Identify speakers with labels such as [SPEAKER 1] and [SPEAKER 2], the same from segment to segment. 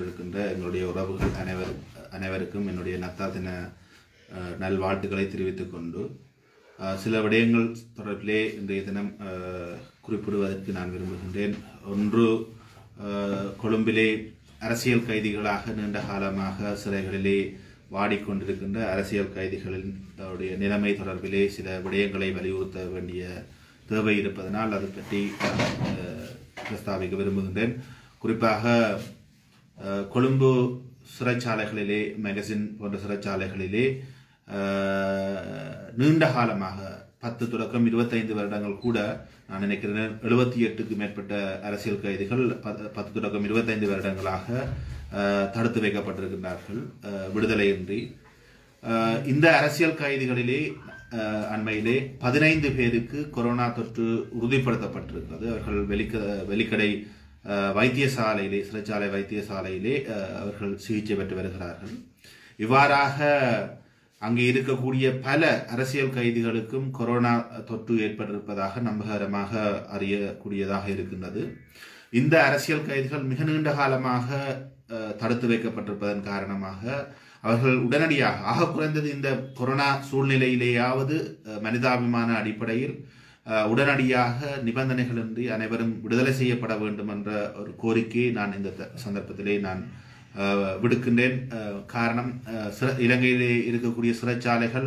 [SPEAKER 1] கொண்டிருக்கின்ற எங்களுடைய உறவுகள் அனைவர் அனைவருக்கும் என்னுடைய நத்தா தின அஹ், நல்வாழ்த்துக்களை தெரிவித்துக் கொண்டு அஹ், சில விடயங்கள் தொடர்பிலே இன்றைய தினம் அஹ், குறிப்பிடுவதற்கு நான் விரும்புகின்றேன் ஒன்று அஹ், கொழும்பிலே அரசியல் கைதிகளாக நீண்ட காலமாக சிறைகளிலே வாடிக்கொண்டிருக்கின்ற அரசியல் கைதிகளின் அவருடைய நிலைமை தொடர்பிலே சில விடயங்களை வலியுறுத்த வேண்டிய தேவை இருப்பதனால் அது பற்றி அஹ், பிரஸ்தாபிக்க விரும்புகின்றேன் குறிப்பாக அஹ், கொழும்பு சிறைச்சாலைகளிலே மேகசின் போன்ற சிறைச்சாலைகளிலே அஹ், நீண்ட காலமாக பத்து தொடக்கம் இருபத்தைந்து வருடங்கள் கூட நான் நினைக்கிறேன் எழுபத்தி எட்டுக்கு மேற்பட்ட அரசியல் கைதிகள் பத்து பத்து தொடக்கம் இருபத்தைந்து வருடங்களாக அஹ், தடுத்து வைக்கப்பட்டிருக்கின்றார்கள் அஹ், விடுதலையின்றி அஹ், இந்த அரசியல் கைதிகளிலே அஹ், அண்மையிலே பதினைந்து பேருக்கு கொரோனா தொற்று உறுதிப்படுத்தப்பட்டிருக்கிறது அவர்கள் வெளிக்க வெளிக்கடை அஹ், வைத்தியசாலையிலே சிறைச்சாலை வைத்தியசாலையிலே அஹ், அவர்கள் சிகிச்சை பெற்று வருகிறார்கள் இவ்வாறாக அங்கே இருக்கக்கூடிய பல அரசியல் கைதிகளுக்கும் கொரோனா தொற்று ஏற்பட்டிருப்பதாக நம்பகரமாக அறியக்கூடியதாக இருக்கின்றது இந்த அரசியல் கைதிகள் மிக நீண்ட காலமாக அஹ், தடுத்து வைக்கப்பட்டிருப்பதன் காரணமாக அவர்கள் உடனடியாக ஆக குறைந்தது இந்த கொரோனா சூழ்நிலையிலேயாவது அஹ், மனிதாபிமான அடிப்படையில் அஹ், உடனடியாக நிபந்தனைகளின்றி அனைவரும் விடுதலை செய்யப்பட வேண்டும் என்ற ஒரு கோரிக்கையை நான் இந்த த- சந்தர்ப்பத்திலே நான் அஹ், விடுக்கின்றேன் அஹ், காரணம் அஹ், சிறை- இலங்கையிலே இருக்கக்கூடிய சிறைச்சாலைகள்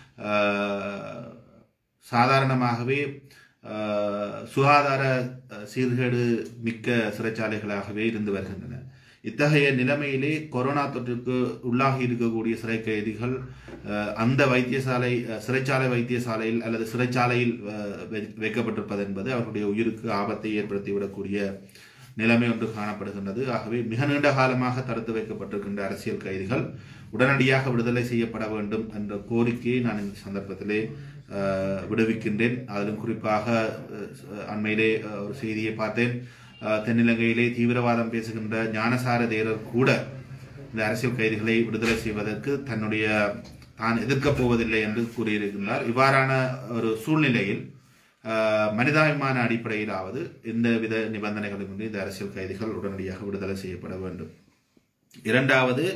[SPEAKER 1] அஹ், சாதாரணமாகவே அஹ், சுகாதார அஹ், சீர்கேடு மிக்க சிறைச்சாலைகளாகவே இருந்து வருகின்றன இத்தகைய நிலைமையிலே கொரோனா தொற்றுக்கு உள்ளாகி இருக்கக்கூடிய சிறை கைதிகள் அஹ், அந்த வைத்தியசாலை அஹ், சிறைச்சாலை வைத்தியசாலையில் அல்லது சிறைச்சாலையில் அஹ், வை- வைக்கப்பட்டிருப்பது என்பது அவர்களுடைய உயிருக்கு ஆபத்தை ஏற்படுத்திவிடக்கூடிய நிலைமை ஒன்று காணப்படுகின்றது ஆகவே மிக நீண்ட காலமாக தடுத்து வைக்கப்பட்டிருக்கின்ற அரசியல் கைதிகள் உடனடியாக விடுதலை செய்யப்பட வேண்டும் என்ற கோரிக்கையை நான் இந்த சந்தர்ப்பத்திலே அஹ், விடுவிக்கின்றேன் அதிலும் குறிப்பாக அஹ், அண்மையிலே அஹ், ஒரு செய்தியை பார்த்தேன் அஹ், தென்னிலங்கையிலே தீவிரவாதம் பேசுகின்ற ஞானசார தேரர் கூட இந்த அரசியல் கைதிகளை விடுதலை செய்வதற்கு தன்னுடைய தான் எதிர்க்கப் போவதில்லை என்று கூறியிருக்கின்றார் இவ்வாறான ஒரு சூழ்நிலையில் அஹ், மனிதாபிமான அடிப்படையிலாவது எந்தவித நிபந்தனைகளுமின்றி இந்த அரசியல் கைதிகள் உடனடியாக விடுதலை செய்யப்பட வேண்டும் இரண்டாவது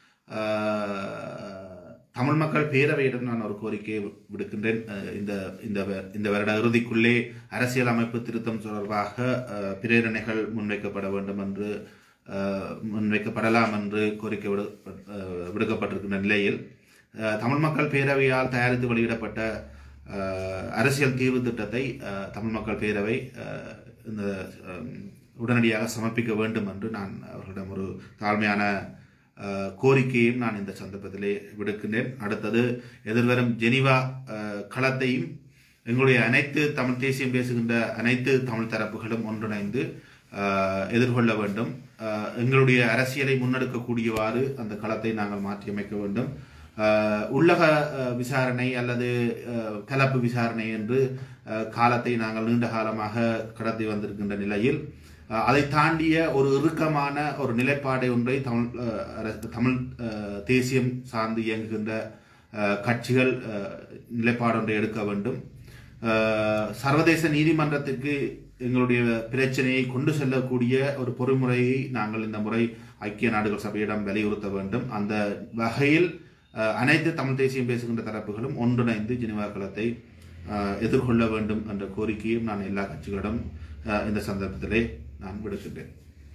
[SPEAKER 1] அஹ், தமிழ் மக்கள் பேரவையிடம் நான் ஒரு கோரிக்கையை விடுக்கின்றேன் அஹ், இந்த இந்த வ- இந்த வருட இறுதிக்குள்ளே அரசியல் அமைப்பு திருத்தம் தொடர்பாக அஹ், பிரேரணைகள் முன்வைக்கப்பட வேண்டும் என்று அஹ், முன்வைக்கப்படலாம் என்று கோரிக்கை விடு அஹ், விடுக்கப்பட்டிருக்கின்ற நிலையில் அஹ், தமிழ் மக்கள் பேரவையால் தயாரித்து வெளியிடப்பட்ட அஹ், அரசியல் தீர்வு திட்டத்தை அஹ், தமிழ் மக்கள் பேரவை அஹ், இந்த அஹ், உடனடியாக சமர்ப்பிக்க வேண்டும் என்று நான் அவர்களிடம் ஒரு தாழ்மையான அஹ், கோரிக்கையும் நான் இந்த சந்தர்ப்பத்திலே விடுக்கின்றேன் அடுத்தது எதிர்வரும் ஜெனீவா அஹ், களத்தையும் எங்களுடைய அனைத்து தமிழ் தேசியம் பேசுகின்ற அனைத்து தமிழ் தரப்புகளும் ஒன்றிணைந்து அஹ், எதிர்கொள்ள வேண்டும் அஹ், எங்களுடைய அரசியலை முன்னெடுக்கக்கூடியவாறு அந்த களத்தை நாங்கள் மாற்றியமைக்க வேண்டும் அஹ், உள்ளக அஹ், விசாரணை அல்லது அஹ், கலப்பு விசாரணை என்று அஹ், காலத்தை நாங்கள் நீண்ட காலமாக கடத்தி வந்திருக்கின்ற நிலையில் அஹ், அதை தாண்டிய ஒரு இறுக்கமான ஒரு நிலைப்பாடை ஒன்றை தமிழ் அஹ், அரசு- தமிழ் அஹ், தேசியம் சார்ந்து இயங்குகின்ற அஹ், கட்சிகள் அஹ், நிலைப்பாடு ஒன்றை எடுக்க வேண்டும் அஹ், சர்வதேச நீதிமன்றத்திற்கு எங்களுடைய பிரச்சனையை கொண்டு செல்லக்கூடிய ஒரு பொறிமுறையை நாங்கள் இந்த முறை ஐக்கிய நாடுகள் சபையிடம் வலியுறுத்த வேண்டும் அந்த வகையில் அஹ், அனைத்து தமிழ் தேசியம் பேசுகின்ற தரப்புகளும் ஒன்றிணைந்து ஜெனிவா களத்தை அஹ், எதிர்கொள்ள வேண்டும் என்ற கோரிக்கையும் நான் எல்லா கட்சிகளிடம் அஹ், இந்த சந்தர்ப்பத்திலே நான் விடுக்கின்றேன்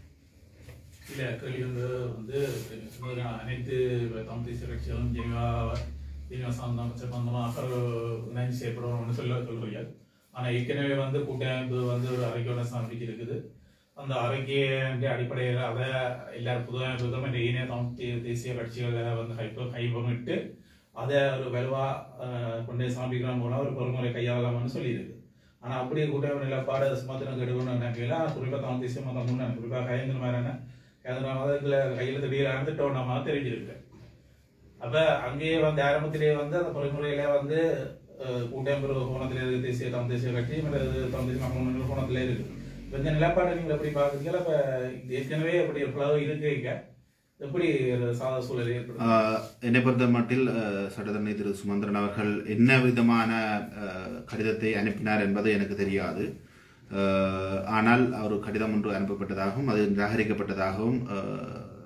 [SPEAKER 2] இல்ல கேள்வி வந்து வந்து முதல்ல அனைத்து தமிழ் தேசிய கட்சிகளும் ஜெனிவா ஜெனிவா சம்பந்தம் சம்பந்தமாக இணைஞ்சு செயல்படணும்னு சொல்ல சொல்றீங்க ஆனா ஏற்கனவே வந்து கூட்டமைப்பு வந்து ஒரு அறிக்கை ஒன்று சமர்ப்பிச்சு இருக்குது அந்த அறிக்கையின் அடிப்படையில் அதை எல்லாரும் புதுமைப்புகளும் இந்த இணைய தமிழ் தே- தேசிய கட்சிகளை வந்து ஹைப்ப கைப்பமிட்டு அதை ஒரு வலுவா அஹ், கொண்டு போய் சமர்ப்பிக்கலாம் போனா ஒரு பொறுமுறை கையாளலாம்னு சொல்லியிருக்கு ஆனா அப்படி கூட்டமைப்பு நிலப்பாடு சுமத்திரம் கெடுக்கணும்னு நினைக்கல குறிப்பா தமிழ் தேசிய மதம் முன்னே குறிப்பா கையெழுந்து மாதிரியான கையெழுந்து மதத்துல கையில திடீர் இறந்துட்டோம் நம்ம தெரிஞ்சிருக்கு அப்ப அங்கேயே வந்து ஆரம்பத்திலேயே வந்து அந்த பொறிமுறையில வந்து அஹ், கூட்டமைப்பு கோணத்துல இருக்கு தேசிய தமிழ் தேசிய கட்சி மற்றது தமிழ் தேசிய மக்கள் முன்னணி கோணத்துல இருக்கு இப்ப இந்த நிலப்பாடை நீங்க எப்படி பாக்குறீங்களா இப்ப இது ஏற்கனவே எப்படி ஒரு பிளவு இருக்கீங்க எப்படி ஒரு சாத சூழல் ஏற்படும்
[SPEAKER 1] ஆஹ் என்னை பொறுத்த மட்டில் ஆஹ் சட்டத்தரணி திரு சுமந்திரன் அவர்கள் என்ன விதமான ஆஹ் கடிதத்தை அனுப்பினார் என்பது எனக்கு தெரியாது ஆஹ் ஆனால் அவர் கடிதம் ஒன்று அனுப்பப்பட்டதாகவும் அது நிராகரிக்கப்பட்டதாகவும் ஆஹ்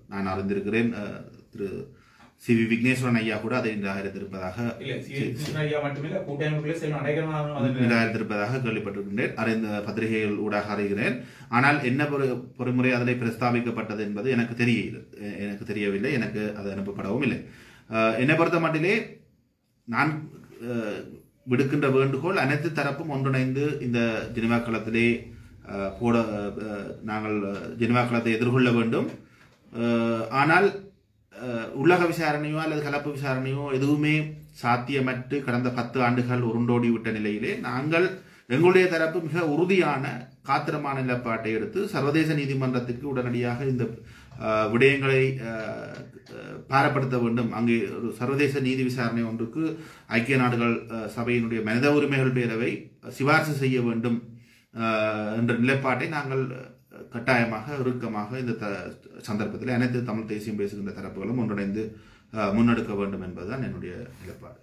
[SPEAKER 1] நான் அறிந்திருக்கிறேன் அஹ், திரு சி வி விக்னேஸ்வரன் ஐயா கூட அதை நிராகரித்திருப்பதாக
[SPEAKER 2] இல்ல சிவகிருஷ்ணன் ஐயா மட்டுமில்ல கூட்டமைப்புல சில நடைகளான அதன்
[SPEAKER 1] நிராகரித்திருப்பதாக கேள்விப்பட்டிருக்கின்றேன் அறிந்த பத்திரிகைகள் ஊடாக அறிகிறேன் ஆனால் என்ன பொறு- பொறுமுறை அதில் பிரஸ்தாபிக்கப்பட்டது என்பது எனக்கு தெரியல எ- எனக்கு தெரியவில்லை எனக்கு அது அனுப்பப்படவும் இல்லை அஹ், என்னை பொறுத்த மட்டிலே நான் அஹ், விடுக்கின்ற வேண்டுகோள் அனைத்து தரப்பும் ஒன்றிணைந்து இந்த ஜெனிவா களத்திலே அஹ், போட அஹ், நாங்கள் ஜெனிவா களத்தை எதிர்கொள்ள வேண்டும் அஹ், ஆனால் அஹ், உள்ளக விசாரணையோ அல்லது கலப்பு விசாரணையோ எதுவுமே சாத்தியமற்று கடந்த பத்து ஆண்டுகள் உருண்டோடி விட்ட நிலையிலே நாங்கள் எங்களுடைய தரப்பு மிக உறுதியான காத்திரமான நிலப்பாட்டை எடுத்து சர்வதேச நீதிமன்றத்துக்கு உடனடியாக இந்த அஹ், விடயங்களை அஹ், அஹ், பாரப்படுத்த வேண்டும் அங்கே ஒரு சர்வதேச நீதி விசாரணை ஒன்றுக்கு ஐக்கிய நாடுகள் அஹ், சபையினுடைய மனித உரிமைகள் பேரவை சிபார்சு செய்ய வேண்டும் அஹ், என்ற நிலைப்பாட்டை நாங்கள் அஹ், கட்டாயமாக இறுக்கமாக இந்த த சந்தர்ப்பத்தில் அனைத்து தமிழ் தேசியம் பேசுகின்ற தரப்புகளும் ஒன்றிணைந்து அஹ், முன்னெடுக்க வேண்டும் என்பதுதான் என்னுடைய நிலைப்பாடு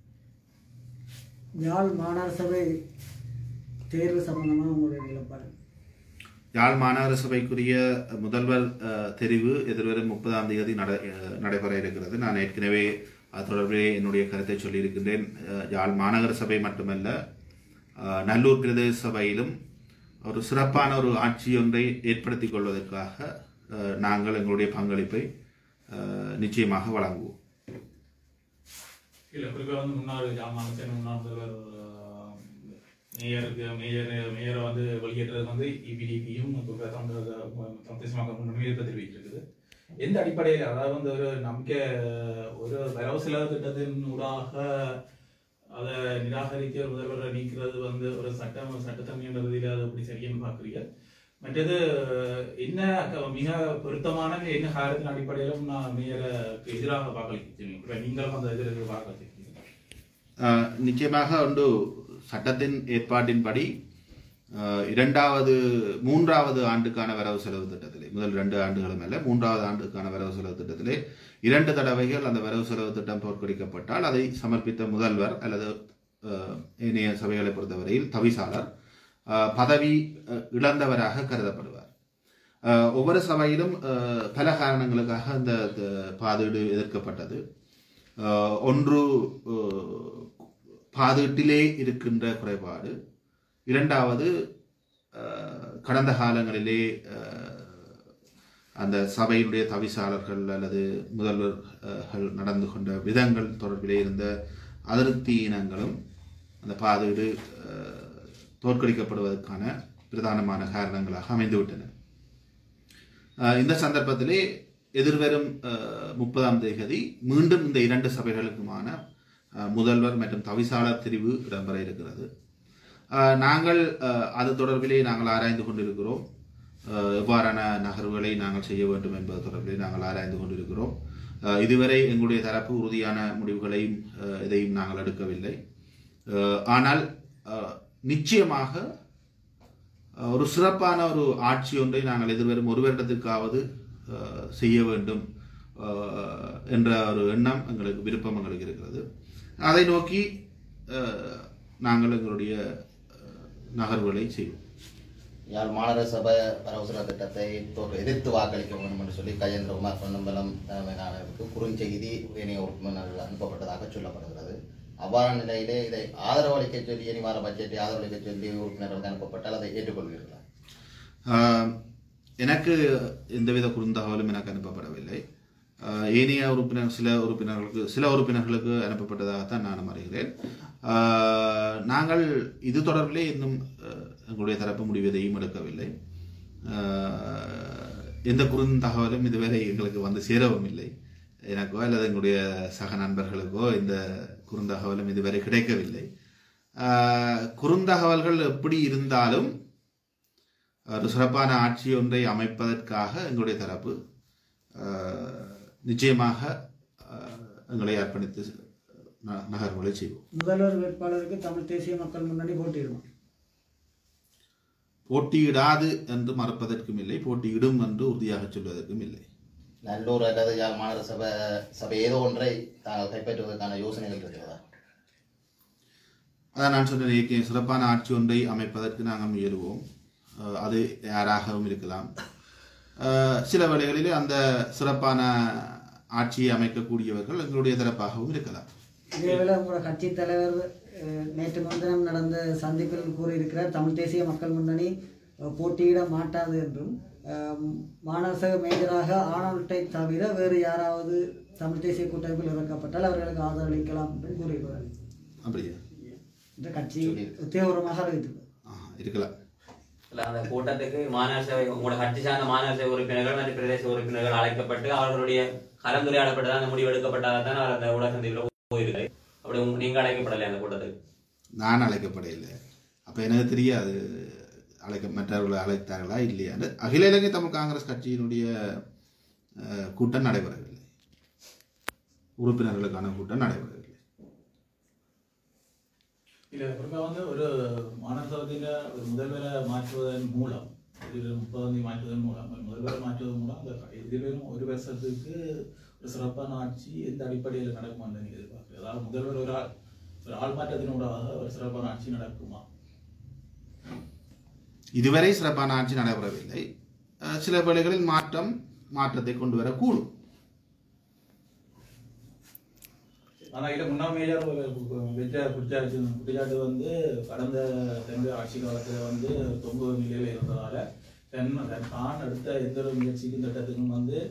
[SPEAKER 3] யாழ் மாநகர சபை தேர்வு சம்பந்தமாக உங்களுடைய நிலப்பாடு
[SPEAKER 1] யாழ் மாநகர சபைக்குரிய முதல்வர் அஹ், தெரிவு எதிர்வரும் முப்பதாம் தேதி நட அஹ், நடைபெற இருக்கிறது நான் ஏற்கனவே அது தொடர்பிலே என்னுடைய கருத்தை சொல்லியிருக்கின்றேன் அஹ், யாழ் மாநகர சபை மட்டுமல்ல அஹ், நல்லூர் பிரதேச சபையிலும் ஒரு சிறப்பான ஒரு ஆட்சி ஒன்றை ஏற்படுத்திக் கொள்வதற்காக அஹ், நாங்கள் எங்களுடைய பங்களிப்பை அஹ், நிச்சயமாக வழங்குவோம்
[SPEAKER 2] இல்ல குறிப்பா வந்து முன்னாள் ஜாமா அமைச்சர் முன்னாள் முதல்வர் ஆஹ், மேயருக்கு மேயர் மேயரை வந்து வெளியேற்றது வந்து இபிடிபியும் தமிழ் மக்கள் முன்னுரிமை தெரிவிச்சிருக்குது எந்த அடிப்படையில் அதாவது வந்து ஒரு நம்பிக்கை ஒரு வரவு செலவு திட்டத்தின் ஊடாக அதை நிராகரிக்க ஒரு முதல்வரை நீக்கிறது வந்து ஒரு சட்டம் சட்டத்தன்மையான ரீதியில் அது எப்படி சரின்னு பார்க்குறீங்க மற்றது என்ன க- மிக பொருத்தமான என்ன காரணத்தின் அடிப்படையிலும் நான் மேயருக்கு எதிராக வாக்களிக்கிறேன் நீங்களும் அந்த எதிராக வாக்களிச்சிருக்கீங்க
[SPEAKER 1] அஹ், நிச்சயமாக ஒன்று சட்டத்தின் ஏற்பாட்டின்படி அஹ், இரண்டாவது மூன்றாவது ஆண்டுக்கான வரவு செலவு திட்டத்திலே முதல் ரெண்டு ஆண்டுகளும் அல்ல மூன்றாவது ஆண்டுக்கான வரவு செலவு திட்டத்திலே இரண்டு தடவைகள் அந்த வரவு செலவு திட்டம் தோற்கடிக்கப்பட்டால் அதை சமர்ப்பித்த முதல்வர் அல்லது அஹ், ஏனைய சபைகளை பொறுத்தவரையில் தவிசாளர் அஹ், பதவி அஹ், இழந்தவராக கருதப்படுவார் அஹ், ஒவ்வொரு சபையிலும் அஹ், பல காரணங்களுக்காக அந்த த- பாதீடு எதிர்க்கப்பட்டது அஹ், ஒன்று அஹ், பாதீட்டிலே இருக்கின்ற குறைபாடு இரண்டாவது அஹ், கடந்த காலங்களிலே அஹ், அந்த சபையினுடைய தவிசாளர்கள் அல்லது முதல்வர்கள் நடந்து கொண்ட விதங்கள் தொடர்பிலே இருந்த அதிருப்தி இனங்களும் அந்த பாதீடு அஹ், தோற்கடிக்கப்படுவதற்கான பிரதானமான காரணங்களாக அமைந்துவிட்டன அஹ், இந்த சந்தர்ப்பத்திலே எதிர்வரும் அஹ், முப்பதாம் தேதி மீண்டும் இந்த இரண்டு சபைகளுக்குமான அஹ், முதல்வர் மற்றும் தவிசாளர் தெரிவு இடம்பெற இருக்கிறது அஹ், நாங்கள் அஹ், அது தொடர்பிலே நாங்கள் ஆராய்ந்து கொண்டிருக்கிறோம் அஹ், எவ்வாறான நகர்வுகளை நாங்கள் செய்ய வேண்டும் என்பது தொடர்பிலே நாங்கள் ஆராய்ந்து கொண்டிருக்கிறோம் அஹ், இதுவரை எங்களுடைய தரப்பு உறுதியான முடிவுகளையும் அஹ், எதையும் நாங்கள் எடுக்கவில்லை அஹ், ஆனால் அஹ், நிச்சயமாக அஹ், ஒரு சிறப்பான ஒரு ஆட்சி ஒன்றை நாங்கள் எதிர்வரும் ஒரு வருடத்திற்காவது அஹ், செய்ய வேண்டும் அஹ், என்ற ஒரு எண்ணம் எங்களுக்கு விருப்பம் எங்களுக்கு இருக்கிறது அதை நோக்கி அஹ், நாங்கள் எங்களுடைய அஹ், நகர்வுகளை செய்வோம்
[SPEAKER 4] யாழ் மாநகர சபை வரவுசர திட்டத்தை தோற்று எதிர்த்து வாக்களிக்க வேண்டும் என்று சொல்லி கஜேந்திரகுமார் பொன்னம்பலம் தலைமையிலானருக்கு குறுஞ்செய்தி ஏனைய உறுப்பினர்கள் அனுப்பப்பட்டதாக சொல்லப்படுகிறது அவ்வாறான நிலையிலே இதை ஆதரவளிக்க சொல்லி இனி வார பட்ஜெட்டை ஆதரவளிக்க சொல்லி உறுப்பினர்களுக்கு அனுப்பப்பட்டால் அதை ஏற்றுக்கொள்வீர்களா
[SPEAKER 1] ஆஹ் எனக்கு எந்தவித குறுந்தகவலும் எனக்கு அனுப்பப்படவில்லை ஆஹ் ஏனைய உறுப்பினர் சில உறுப்பினர்களுக்கு சில உறுப்பினர்களுக்கு அனுப்பப்பட்டதாகத்தான் நான் அறிகிறேன் ஆஹ் நாங்கள் இது தொடர்பிலே இன்னும் ஆஹ் எங்களுடைய தரப்பு முடிவு எதையும் எடுக்கவில்லை ஆஹ் எந்த குறுந்தகவலும் இதுவரை எங்களுக்கு வந்து சேரவும் இல்லை எனக்கோ அல்லது எங்களுடைய சக நண்பர்களுக்கோ இந்த குறுந்தகவலும் இதுவரை கிடைக்கவில்லை ஆஹ் குறுந்தகவல்கள் எப்படி இருந்தாலும் ஒரு சிறப்பான ஆட்சி ஒன்றை அமைப்பதற்காக எங்களுடைய தரப்பு அஹ், நிச்சயமாக அஹ், எங்களை அர்ப்பணித்து ந- நகர்வுகளை செய்வோம்
[SPEAKER 3] முதல்வர் வேட்பாளருக்கு தமிழ் தேசிய மக்கள் முன்னணி போட்டியிடுமா
[SPEAKER 1] போட்டியிடாது என்று மறப்பதற்கும் இல்லை போட்டியிடும் என்று உறுதியாக சொல்வதற்கும் இல்லை
[SPEAKER 4] நல்லூர் அல்லது யாழ் மாநகர சபை சபை ஏதோ ஒன்றை தாங்கள் கைப்பற்றுவதற்கான யோசனைகள் இருக்கிறதா
[SPEAKER 1] அதான் நான் சொன்னேன் ஏற்கனவே சிறப்பான ஆட்சி ஒன்றை அமைப்பதற்கு நாங்கள் முயலுவோம் அஹ், அது யாராகவும் இருக்கலாம் அஹ், சில வேளைகளிலே அந்த சிறப்பான ஆட்சியை அமைக்கக்கூடியவர்கள் எங்களுடைய தரப்பாகவும் இருக்கலாம்
[SPEAKER 3] இதேவேளை உங்களோட கட்சி தலைவர் அஹ், நேற்று முன்தினம் நடந்த சந்திப்பில் கூறியிருக்கிறார் தமிழ் தேசிய மக்கள் முன்னணி அஹ், போட்டியிட மாட்டாது என்றும் அஹ், மாநகர மேஜராக ஆனல்ட்டை தவிர வேறு யாராவது தமிழ் தேசிய கூட்டமைப்பில் இறக்கப்பட்டால் அவர்களுக்கு ஆதரவளிக்கலாம் என்றும் கூறியுள்ளார்
[SPEAKER 1] அப்படியா
[SPEAKER 3] இந்த கட்சி தீவிரமாக அறிவித்துள்ளது
[SPEAKER 1] ஆஹா, இருக்கலாம்
[SPEAKER 5] இல்ல, அந்த கூட்டத்துக்கு மாநகர சபை உங்களோட கட்சி சார்ந்த மாநகர சபை உறுப்பினர்கள் மற்றும் பிரதேச உறுப்பினர்கள் அழைக்கப்பட்டு அவர்களுடைய கலந்துரையாடப்பட்டு தான் அந்த முடிவு எடுக்கப்பட்டதான் அவர் அந்த ஊடக சந்திப்பில் போயிருக்காரு அப்படி உங்க- நீங்க அழைக்கப்படலையா அந்த கூட்டத்துக்கு
[SPEAKER 1] நான் அழைக்கப்படையில்லை அப்போ எனக்கு தெரியாது அழைக்க மற்றவர்களை அழைத்தார்களா இல்லையான்னு அகில இலங்கை தமிழ் காங்கிரஸ் கட்சியினுடைய அஹ், கூட்டம் நடைபெறவில்லை உறுப்பினர்களுக்கான கூட்டம் நடைபெறவில்லை
[SPEAKER 2] இல்ல குறிப்பா வந்து ஒரு மாநகரத்தில ஒரு முதல்வரை மாற்றுவதன் மூலம் இது முப்பதாம் மாற்றுவதன் மூலம் ஒரு முதல்வரை மாற்றுவதன் மூலம் அந்த இதிலும் ஒரு வருஷத்துக்கு ஒரு சிறப்பான ஆட்சி எந்த அடிப்படையில் நடக்குமான்னு நீங்க எதிர்பார்க்குறது அதாவது முதல்வர் ஒரு ஆள் ஒரு ஆள் மாற்றத்தினூடாக ஒரு சிறப்பான ஆட்சி நடக்குமா
[SPEAKER 1] இதுவரை சிறப்பான ஆட்சி நடைபெறவில்லை அஹ், சில வேளைகளில் மாற்றம் மாற்றத்தை கொண்டு வரக்கூடும்
[SPEAKER 2] ஆனா இதுல முன்னாள் மேஜர் வெற்ற குற்றச்சாட்டு குற்றச்சாட்டு வந்து கடந்த தன்னுடைய ஆட்சி காலத்துல வந்து தொங்கு நிலையில இருந்ததால தன் தன் தான் எடுத்த எந்த ஒரு முயற்சிக்கும் திட்டத்துக்கும் வந்து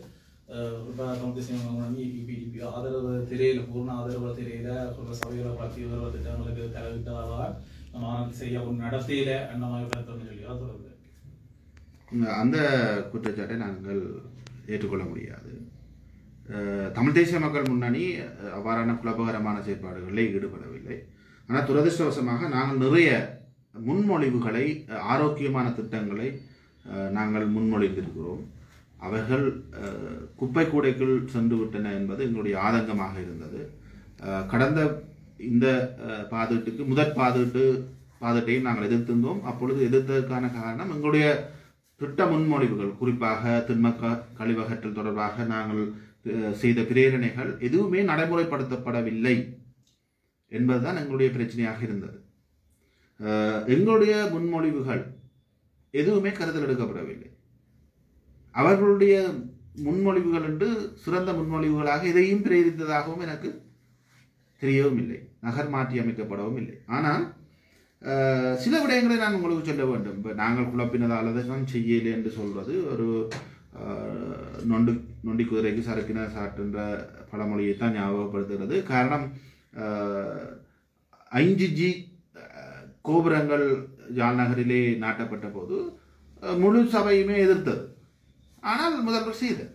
[SPEAKER 2] இபிடிபி ஆதரவு தெரியல பூர்ண ஆதரவு தெரியல சொல்ற சபைகளை பார்த்து உதவ திட்டங்களுக்கு தலைவிட்டதால் மாநாடு செய்ய ஒரு நடத்தையில அந்த மாதிரி கருத்து சொல்லி தொடர்பு
[SPEAKER 1] அந்த குற்றச்சாட்டை நாங்கள் ஏற்றுக்கொள்ள முடியாது அஹ், தமிழ் தேசிய மக்கள் முன்னணி அஹ், அவ்வாறான குழப்பகரமான செயற்பாடுகளில் ஈடுபடவில்லை ஆனால் துரதிர்ஷ்டவசமாக நாங்கள் நிறைய முன்மொழிவுகளை அஹ், ஆரோக்கியமான திட்டங்களை அஹ், நாங்கள் முன்மொழிந்திருக்கிறோம் அவர்கள் அஹ், குப்பை கூடைக்குள் சென்று விட்டன என்பது எங்களுடைய ஆதங்கமாக இருந்தது அஹ், கடந்த இந்த அஹ், பாதீட்டுக்கு முதற் பாதீட்டு பாதீட்டையும் நாங்கள் எதிர்த்திருந்தோம் அப்பொழுது எதிர்த்ததற்கான காரணம் எங்களுடைய திட்ட முன்மொழிவுகள் குறிப்பாக திண்மக்க கழிவகற்றல் தொடர்பாக நாங்கள் அஹ், செய்த பிரேரணைகள் எதுவுமே நடைமுறைப்படுத்தப்படவில்லை என்பதுதான் எங்களுடைய பிரச்சனையாக இருந்தது அஹ், எங்களுடைய முன்மொழிவுகள் எதுவுமே கருத்தில் எடுக்கப்படவில்லை அவர்களுடைய முன்மொழிவுகள் என்று சிறந்த முன்மொழிவுகளாக எதையும் பிரேரித்ததாகவும் எனக்கு தெரியவும் இல்லை நகர் மாற்றி அமைக்கப்படவும் இல்லை ஆனால் அஹ், சில விடயங்களை நான் உங்களுக்கு சொல்ல வேண்டும் இப்போ நாங்கள் குழப்பினதால் தான் செய்யலை என்று சொல்வது ஒரு அஹ், நொண்டு நொண்டி குதிரைக்கு சறுக்கின சாட்டுன்ற பழமொழியை தான் ஞாபகப்படுத்துகிறது காரணம் அஹ், ஐந்து ஜி அஹ், கோபுரங்கள் ஜாழ் நகரிலே நாட்டப்பட்ட போது அஹ், முழு சபையுமே எதிர்த்தது ஆனால் முதல்வர் செய்தார்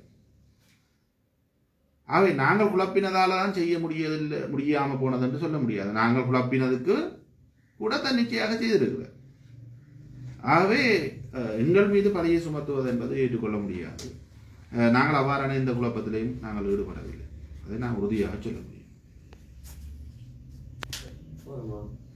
[SPEAKER 1] ஆகவே நாங்கள் குழப்பினதால தான் செய்ய முடியதில்லை முடியாமல் போனது என்று சொல்ல முடியாது நாங்கள் குழப்பினதுக்கு கூட தன்னிச்சையாக செய்திருக்கிறார் ஆகவே அஹ், எங்கள் மீது பழியை சுமத்துவது என்பது ஏற்றுக்கொள்ள முடியாது அஹ், நாங்கள் அவ்வாறான இந்த குழப்பத்திலையும் நாங்கள் ஈடுபடவில்லை அதை நான் உறுதியாக சொல்ல முடியும்
[SPEAKER 5] போதுமா